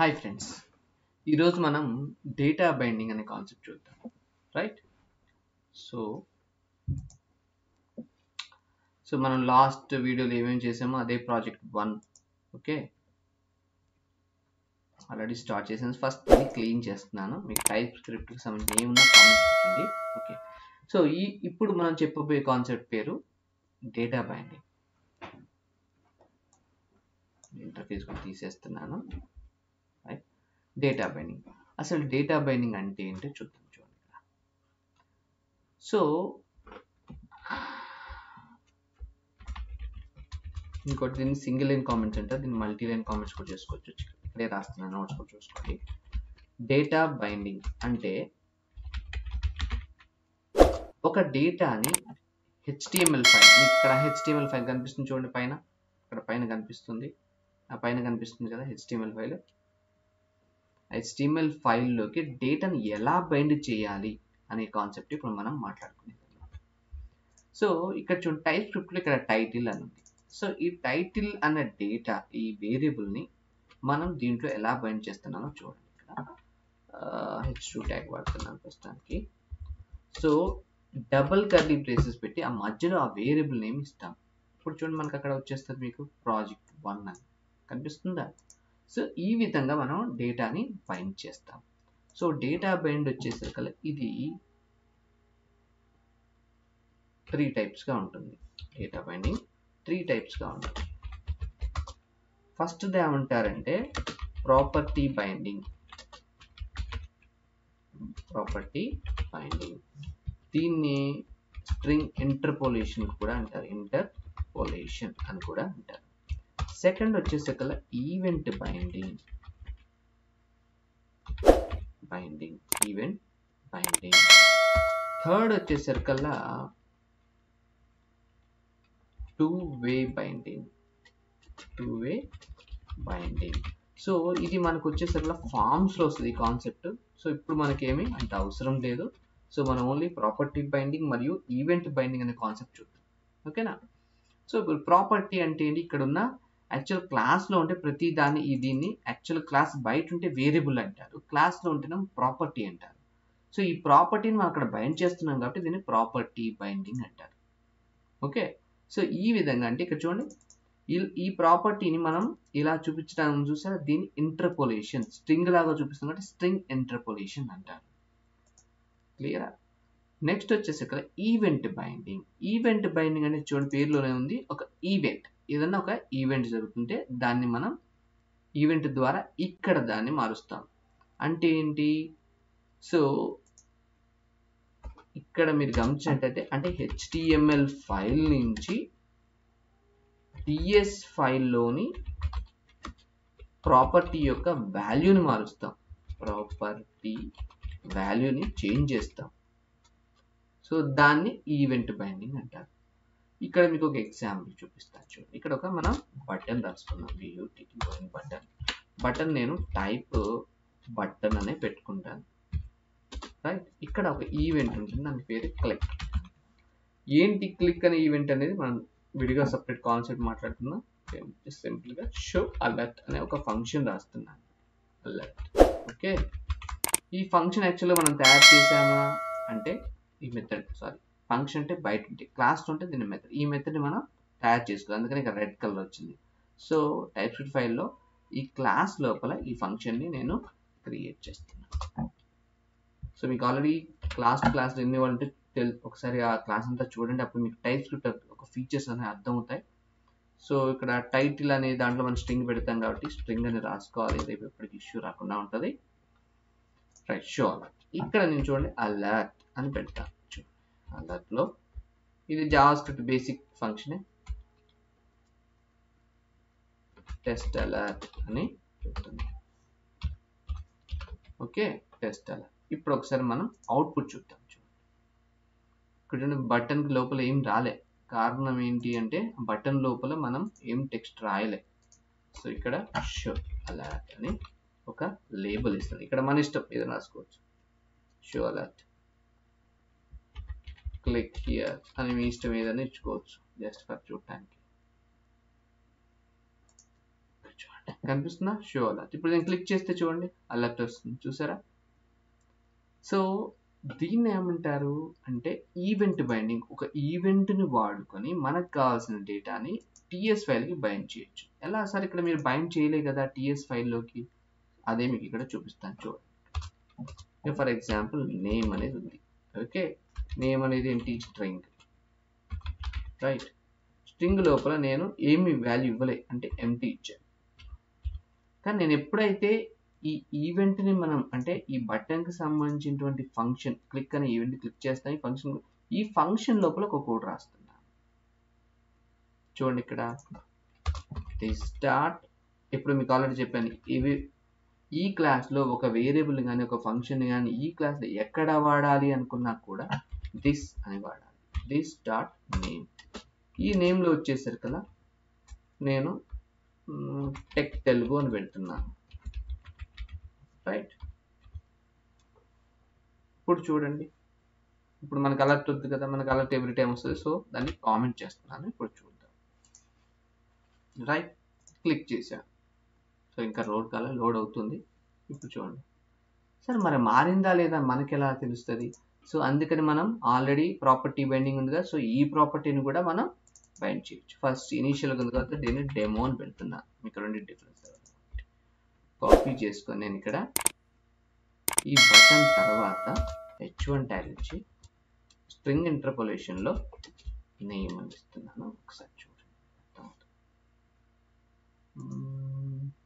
hi friends ఈరోజు మనం data binding అనే కాన్సెప్ట్ చూద్దాం రైట్ సో సో మనం లాస్ట్ వీడియోలో ఏమేమి చేసామో అదే project one okay already start చేసాను ఫస్ట్ దీన్ని క్లీన్ చేస్తున్నాను మీకు టైప్ స్క్రిప్ట్కి సంబంధించి ఏమున్నా కామెంట్స్ పెట్టండి ఓకే సో ఈ ఇప్పుడు మనం చెప్పబోయే కాన్సెప్ట్ పేరు డేటా బైండింగ్ ఇంటర్ఫేస్ కూడా తీసేస్తున్నాను రైట్ డేటా బైండింగ్ అసలు డేటా బైండింగ్ అంటే ఏంటో చూద్దాం చూడండి ఇక్కడ సో ఇంకోటి దీన్ని సింగిల్ లైన్ కామెంట్స్ అంటారు దీన్ని మల్టీ లైన్ కామెంట్స్ కూడా చేసుకోవచ్చు ఇక్కడే రాస్తున్నాను నోట్స్ కూడా చూసుకోండి డేటా బైండింగ్ అంటే ఒక డేటాని హెచ్టిఎంఎల్ ఫైల్ మీకు ఇక్కడ హెచ్టిఎంఎల్ ఫైల్ కనిపిస్తుంది చూడండి పైన ఇక్కడ పైన కనిపిస్తుంది ఆ పైన కనిపిస్తుంది కదా హెచ్టిఎంఎల్ ఫైల్ హెచ్టిఎంఎల్ ఫైల్లోకి డేటాను ఎలా బైండ్ చేయాలి అనే కాన్సెప్ట్ ఇప్పుడు మనం మాట్లాడుకునేది సో ఇక్కడ చూడండి టైప్ స్క్రిప్ట్లో ఇక్కడ టైటిల్ అని ఉంది సో ఈ టైటిల్ అన్న డేటా ఈ వేరియబుల్ని మనం దీంట్లో ఎలా బైండ్ చేస్తున్నామో చూడండి ఇక్కడ హెచ్ టూ ట్యాగ్ వాడుతున్నాను ప్రస్తుతానికి సో డబుల్ కర్లీ ప్లేసెస్ పెట్టి ఆ మధ్యలో ఆ వేరియబుల్ నేమ్ ఇస్తాం ఇప్పుడు చూడండి మనకి అక్కడ వచ్చేస్తుంది మీకు ప్రాజెక్ట్ వన్ అని కనిపిస్తుందా సో ఈ విధంగా మనం డేటాని బైండ్ చేస్తాం సో డేటా బైండ్ వచ్చేసరికి ఇది త్రీ టైప్స్గా ఉంటుంది డేటా బైండింగ్ త్రీ టైప్స్గా ఉంటుంది ఫస్ట్ ఏమంటారంటే ప్రాపర్టీ బైండింగ్ ప్రాపర్టీ బైండింగ్ దీన్ని స్ట్రింగ్ ఇంటర్పోలేషన్ కూడా అంటారు ఇంటర్పోలేషన్ అని కూడా అంటారు సెకండ్ వచ్చేసరికల్లా event binding binding event binding third వచ్చేసరికల్లా two way binding two way binding so ఇది మనకు వచ్చేసరికల్లా ఫామ్స్లో వస్తుంది ఈ కాన్సెప్ట్ సో ఇప్పుడు మనకేమి అంత అవసరం లేదు సో మనం ఓన్లీ ప్రాపర్టీ బైండింగ్ మరియు ఈవెంట్ బైండింగ్ అనే కాన్సెప్ట్ చూద్దాం ఓకేనా సో ఇప్పుడు ప్రాపర్టీ అంటే ఏంటి ఇక్కడ ఉన్న యాక్చువల్ క్లాస్లో ఉంటే ప్రతి దాన్ని ఈ దీన్ని యాక్చువల్ క్లాస్ బయట ఉంటే వేరియబుల్ అంటారు క్లాస్లో ఉంటేనే ప్రాపర్టీ అంటారు సో ఈ ప్రాపర్టీని మనం అక్కడ బైండ్ చేస్తున్నాం కాబట్టి దీన్ని ప్రాపర్టీ బైండింగ్ అంటారు ఓకే సో ఈ విధంగా అంటే ఇక్కడ చూడండి ఈ ప్రాపర్టీని మనం ఇలా చూపించడానికి చూసారా దీన్ని ఇంటర్పోలేషన్ స్ట్రింగ్ లాగా చూపిస్తాం కాబట్టి స్ట్రింగ్ ఇంటర్పోలేషన్ అంటారు క్లియరా నెక్స్ట్ వచ్చేసి ఇక్కడ ఈవెంట్ బైండింగ్ ఈవెంట్ బైండింగ్ అనేది చూడండి పేరులోనే ఉంది ఒక ఈవెంట్ ఏదన్నా ఒక ఈవెంట్ జరుగుతుంటే దాన్ని మనం ఈవెంట్ ద్వారా ఇక్కడ దాన్ని మారుస్తాం అంటే ఏంటి సో ఇక్కడ మీరు గమనించినట్టయితే అంటే హెచ్టిఎంఎల్ ఫైల్ నుంచి టిఎస్ ఫైల్లోని ప్రాపర్టీ యొక్క వాల్యూని మారుస్తాం ప్రాపర్టీ వాల్యూని చేంజ్ చేస్తాం సో దాన్ని ఈవెంట్ బైండింగ్ అంటారు ఇక్కడ మీకు ఒక ఎగ్జాంపుల్ చూపిస్తాను చూడండి ఇక్కడ ఒక మనం బటన్ రాసుకున్నాం వియూటీ బటన్ బటన్ నేను టైప్ బటన్ అనే పెట్టుకుంటాను రైట్ ఇక్కడ ఒక ఈవెంట్ ఉంటుంది దాని పేరు క్లిక్ ఏంటి క్లిక్ అనే ఈవెంట్ అనేది మనం విడిగా సపరేట్ కాన్సెప్ట్ మాట్లాడుతున్నాం సింపుల్గా షో అలర్ట్ అనే ఒక ఫంక్షన్ రాస్తున్నాను అలర్ట్ ఓకే ఈ ఫంక్షన్ యాక్చువల్గా మనం తయారు చేసామా అంటే ఈ మెథడ్ సారీ ఫంక్షన్ అంటే బయట ఉంటే క్లాస్ ఉంటే దీని మెథడ్ ఈ మెథడ్ మనం తయారు చేసుకోవాలి అందుకని ఇక్కడ రెడ్ కలర్ వచ్చింది సో టైప్ స్క్రిప్ట్ ఫైల్లో ఈ క్లాస్ లోపల ఈ ఫంక్షన్ని నేను క్రియేట్ చేస్తున్నాను సో మీకు ఆల్రెడీ క్లాస్ క్లాస్ ఎన్ని వాళ్ళంటే తెల్ ఒకసారి ఆ క్లాస్ అంతా చూడండి అప్పుడు మీకు టైప్ స్క్రిప్ట్ ఒక ఫీచర్స్ అనేవి అర్థమవుతాయి సో ఇక్కడ టైటిల్ అనే దాంట్లో మనం స్ట్రింగ్ పెడతాం కాబట్టి స్ట్రింగ్ అని రాసుకోవాలి రేపు ఎప్పటికి ఇష్యూ రాకుండా ఉంటుంది రైట్ షో అలర్ట్ ఇక్కడ నేను చూడండి అలర్ట్ అని పెడతాను చూడండి అలర్ట్లో ఇది Java script basic function test alert అని చెప్తుంది ఓకే టెస్ట్ అలర్ట్ ఇప్పుడు ఒకసారి మనం అవుట్పుట్ చూద్దాం చూడండి ఇక్కడ బటన్ లోపల ఏం రాలే కారణం ఏంటి అంటే బటన్ లోపల మనం ఏం టెక్స్ట్ రాయలే సో ఇక్కడ షో అలర్ట్ అని ఒక లేబుల్ ఇస్తుంది ఇక్కడ మన ఇష్టం ఏదైనా రాసుకోవచ్చు షో అలర్ట్ క్లిక్ హియర్ అని మీ ఇష్టం ఏదైనా ఇచ్చుకోవచ్చు జస్ట్ ఫర్ చూడటానికి చూడండి కనిపిస్తుందా షో అలర్ట్ ఇప్పుడు నేను క్లిక్ చేస్తే చూడండి అలర్ట్ వస్తుంది చూసారా సో దీన్ని ఏమంటారు అంటే ఈవెంట్ బైండింగ్ ఒక ఈవెంట్ని వాడుకొని మనకు కావాల్సిన డేటాని టీఎస్ ఫైల్కి బైండ్ చేయొచ్చు ఎలా సార్ ఇక్కడ మీరు బైండ్ చేయలే కదా టీఎస్ ఫైల్లోకి అదే మీకు ఇక్కడ చూపిస్తాను చూడండి ఫర్ ఎగ్జాంపుల్ నేమ్ అనేది ఉంది ఓకే నేమ్ అనేది ఏంటి స్ట్రింగ్ రైట్ స్ట్రింగ్ లోపల నేను ఏమి వాల్యూ ఇవ్వలే అంటే ఎంటీ ఇచ్చాను కానీ నేను ఎప్పుడైతే ఈ ఈవెంట్ని మనం అంటే ఈ బటన్కి సంబంధించినటువంటి ఫంక్షన్ క్లిక్ అనే ఈవెంట్ క్లిక్ చేస్తాను ఈ ఫంక్షన్ ఈ ఫంక్షన్ లోపల ఒక కోడ్ రాస్తున్నాను చూడండి ఇక్కడ స్టార్ట్ ఇప్పుడు మీకు ఆల్రెడీ చెప్పాను ఇవి ఈ క్లాస్లో ఒక వేరియబుల్ కానీ ఒక ఫంక్షన్ కానీ ఈ క్లాస్లో ఎక్కడ వాడాలి అనుకున్నా కూడా దిస్ అని వాడాలి దిస్ డాట్ నేమ్ ఈ నేమ్లో వచ్చేసరికల్లా నేను టెక్ తెలుగు అని పెడుతున్నాను రైట్ ఇప్పుడు చూడండి ఇప్పుడు మనకు అలర్ట్ వద్దు కదా మనకు అలర్ట్ ఎవ్రీ టైం వస్తుంది సో దాన్ని కామెంట్ చేస్తున్నాను ఇప్పుడు చూద్దాం రైట్ క్లిక్ చేశాను సో ఇంకా రోడ్ కాల లోడ్ అవుతుంది ఇప్పుడు చూడండి సార్ మరి మారిందా లేదా మనకి ఎలా తెలుస్తుంది సో అందుకని మనం ఆల్రెడీ ప్రాపర్టీ బైండింగ్ ఉంది కదా సో ఈ ప్రాపర్టీని కూడా మనం బైండ్ చేయొచ్చు ఫస్ట్ ఇనీషియల్గా ఉంది కాబట్టి దీన్ని డెమో అని పెడుతున్నాను మీకు రెండు డిఫరెన్స్ కాపీ చేసుకొని నేను ఇక్కడ ఈ బటన్ తర్వాత హెచ్ వన్ ట్యాగ్ ఇచ్చి స్ట్రింగ్ ఇంటర్పోలేషన్లో నేమ్ అని ఇస్తున్నాను ఒకసారి చూడండి